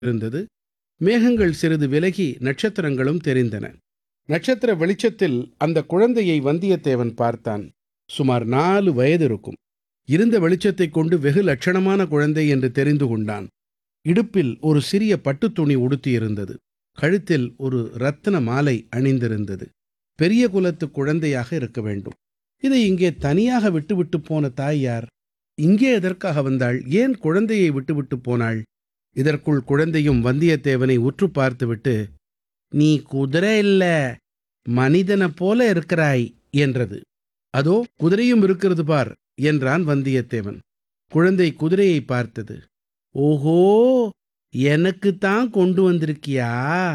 இருந்தது மேகங்கள் சிறிது விலகி நட்சத்திரங்களும் தெரிந்தன நட்சத்திர வெளிச்சத்தில் அந்த குழந்தையை வந்தியத்தேவன் பார்த்தான் சுமார் நாலு வயது இருக்கும் இருந்த வெளிச்சத்தைக் கொண்டு வெகு லட்சணமான குழந்தை என்று தெரிந்து கொண்டான் இடுப்பில் ஒரு சிறிய பட்டுத் துணி உடுத்தியிருந்தது கழுத்தில் ஒரு ரத்தின மாலை அணிந்திருந்தது பெரிய குலத்து குழந்தையாக இருக்க வேண்டும் இதை இங்கே தனியாக விட்டுவிட்டு போன தாய் யார் இங்கே எதற்காக வந்தாள் ஏன் குழந்தையை விட்டுவிட்டு போனாள் இதற்குள் குழந்தையும் வந்தியத்தேவனை உற்று பார்த்துவிட்டு நீ குதிரை இல்ல மனிதனைப் போல இருக்கிறாய் என்றது அதோ குதிரையும் இருக்கிறது பார் என்றான் வந்தியத்தேவன் குழந்தை குதிரையை பார்த்தது ஓஹோ எனக்குத்தான் கொண்டு வந்திருக்கியா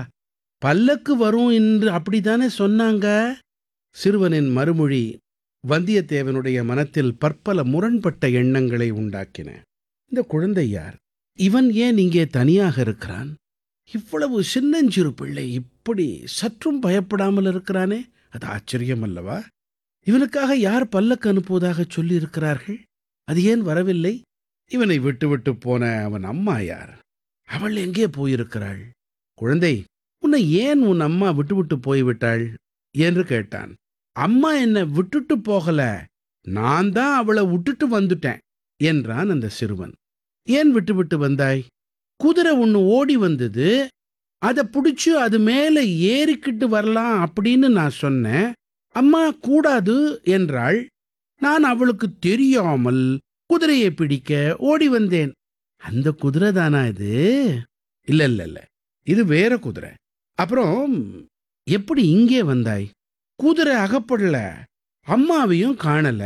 பல்லக்கு வரும் என்று அப்படித்தானே சொன்னாங்க சிறுவனின் மறுமொழி வந்தியத்தேவனுடைய மனத்தில் பற்பல முரண்பட்ட எண்ணங்களை உண்டாக்கின இந்த குழந்தை யார் இவன் ஏன் இங்கே தனியாக இருக்கிறான் இவ்வளவு சின்னஞ்சிறு பிள்ளை இப்படி சற்றும் பயப்படாமல் இருக்கிறானே அது ஆச்சரியம் அல்லவா இவனுக்காக யார் பல்லக்கு அனுப்புவதாக சொல்லி இருக்கிறார்கள் அது ஏன் வரவில்லை இவனை விட்டுவிட்டு போன அவன் அம்மா யார் அவள் எங்கே போயிருக்கிறாள் குழந்தை உன்னை ஏன் உன் அம்மா விட்டுவிட்டு போய்விட்டாள் என்று கேட்டான் அம்மா என்னை விட்டுட்டு போகல நான் தான் அவளை விட்டுட்டு வந்துட்டேன் என்றான் அந்த சிறுவன் ஏன் விட்டுவிட்டு வந்தாய் குதிரை ஒன்று ஓடி வந்தது அதை பிடிச்சு அது மேலே ஏறிக்கிட்டு வரலாம் அப்படின்னு நான் சொன்னேன் அம்மா கூடாது என்றாள் நான் அவளுக்கு தெரியாமல் குதிரையை பிடிக்க ஓடி வந்தேன் அந்த குதிரை தானா இது இல்ல இல்ல இல்ல இது வேற குதிரை அப்புறம் எப்படி இங்கே வந்தாய் குதிரை அகப்படல அம்மாவையும் காணல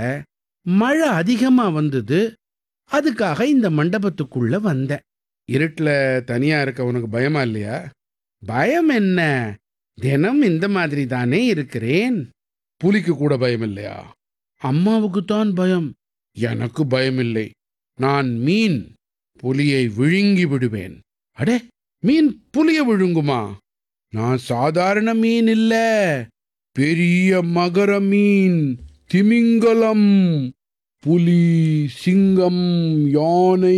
மழை அதிகமா வந்தது அதுக்காக இந்த மண்டபத்துக்குள்ள வந்தேன் இருட்டுல தனியா இருக்க உனக்கு பயமா இல்லையா பயம் என்ன தினம் இந்த மாதிரி தானே இருக்கிறேன் புலிக்கு கூட பயம் இல்லையா அம்மாவுக்கு தான் பயம் எனக்கு பயம் இல்லை நான் மீன் புலியை விழுங்கி விடுவேன் அடே மீன் புலிய விழுங்குமா நான் சாதாரண மீன் இல்ல பெரிய மகர மீன் திமிங்கலம் புலி சிங்கம் யானை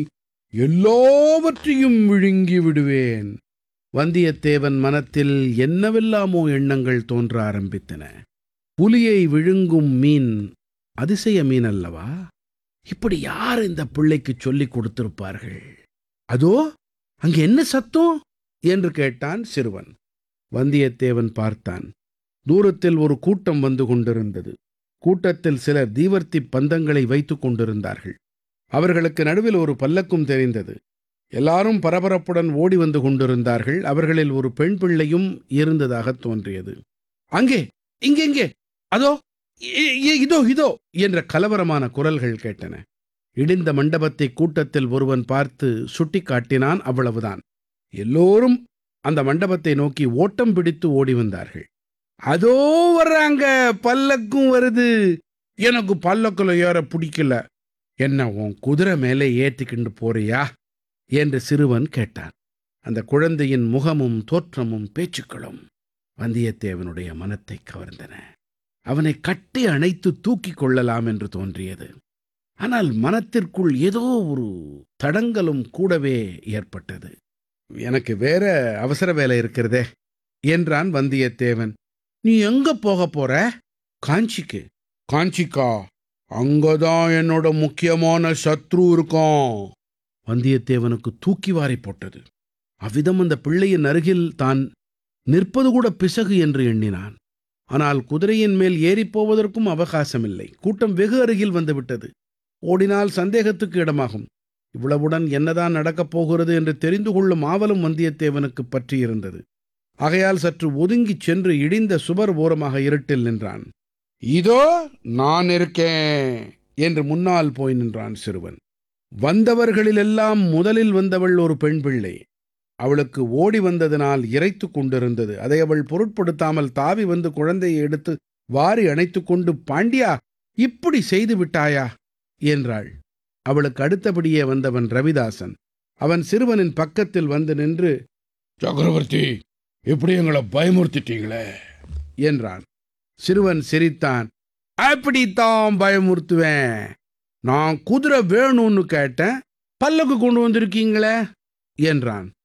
எல்லாவற்றையும் விழுங்கி விடுவேன் வந்தியத்தேவன் மனத்தில் என்னவெல்லாமோ எண்ணங்கள் தோன்ற ஆரம்பித்தன புலியை விழுங்கும் மீன் அதிசய மீன் அல்லவா இப்படி யார் இந்த பிள்ளைக்கு சொல்லிக் கொடுத்திருப்பார்கள் அதோ அங்கே என்ன சத்தம் என்று கேட்டான் சிறுவன் வந்தியத்தேவன் பார்த்தான் தூரத்தில் ஒரு கூட்டம் வந்து கொண்டிருந்தது கூட்டத்தில் சிலர் தீவர்த்தி பந்தங்களை வைத்துக் கொண்டிருந்தார்கள் அவர்களுக்கு நடுவில் ஒரு பல்லக்கும் தெரிந்தது எல்லாரும் பரபரப்புடன் ஓடி வந்து கொண்டிருந்தார்கள் அவர்களில் ஒரு பெண் பிள்ளையும் இருந்ததாக தோன்றியது அங்கே இங்கெங்கே அதோ இ- இ- இதோ இதோ என்ற கலவரமான குரல்கள் கேட்டன இடிந்த மண்டபத்தை கூட்டத்தில் ஒருவன் பார்த்து சுட்டிக்காட்டினான் அவ்வளவுதான் எல்லோரும் அந்த மண்டபத்தை நோக்கி ஓட்டம் பிடித்து ஓடி வந்தார்கள் அதோ வர்றாங்க பல்லக்கும் வருது எனக்கு பல்லக்குல ஏற பிடிக்கல என்ன உன் குதிரை மேலே ஏத்திக்கிண்டு போறியா என்று சிறுவன் கேட்டான் அந்த குழந்தையின் முகமும் தோற்றமும் பேச்சுக்களும் வந்தியத்தேவனுடைய மனத்தை கவர்ந்தன அவனை கட்டி அணைத்து தூக்கிக் கொள்ளலாம் என்று தோன்றியது ஆனால் மனத்திற்குள் ஏதோ ஒரு தடங்கலும் கூடவே ஏற்பட்டது எனக்கு வேற அவசர வேலை இருக்கிறதே என்றான் வந்தியத்தேவன் நீ எங்க போக போற காஞ்சிக்கு காஞ்சிக்கா அங்கதான் என்னோட முக்கியமான சத்ரு இருக்கான் வந்தியத்தேவனுக்கு தூக்கி வாரி போட்டது அவ்விதம் அந்த பிள்ளையின் அருகில் தான் நிற்பது கூட பிசகு என்று எண்ணினான் ஆனால் குதிரையின் மேல் ஏறிப் போவதற்கும் அவகாசமில்லை கூட்டம் வெகு அருகில் வந்துவிட்டது ஓடினால் சந்தேகத்துக்கு இடமாகும் இவ்வளவுடன் என்னதான் நடக்கப் போகிறது என்று தெரிந்து கொள்ளும் ஆவலும் வந்தியத்தேவனுக்கு பற்றியிருந்தது ஆகையால் சற்று ஒதுங்கிச் சென்று இடிந்த சுவர் ஓரமாக இருட்டில் நின்றான் இதோ நான் இருக்கேன் என்று முன்னால் போய் நின்றான் சிறுவன் வந்தவர்களிலெல்லாம் முதலில் வந்தவள் ஒரு பெண் பிள்ளை அவளுக்கு ஓடி வந்ததினால் இறைத்து கொண்டிருந்தது அதை அவள் பொருட்படுத்தாமல் தாவி வந்து குழந்தையை எடுத்து வாரி அணைத்துக் கொண்டு பாண்டியா இப்படி செய்து விட்டாயா என்றாள் அவளுக்கு அடுத்தபடியே வந்தவன் ரவிதாசன் அவன் சிறுவனின் பக்கத்தில் வந்து நின்று சக்கரவர்த்தி இப்படி எங்களை பயமுறுத்திட்டீங்களே என்றான் சிறுவன் சிரித்தான் அப்படித்தான் பயமுறுத்துவேன் நான் குதிரை வேணும்னு கேட்டேன் பல்லக்கு கொண்டு வந்திருக்கீங்களே என்றான்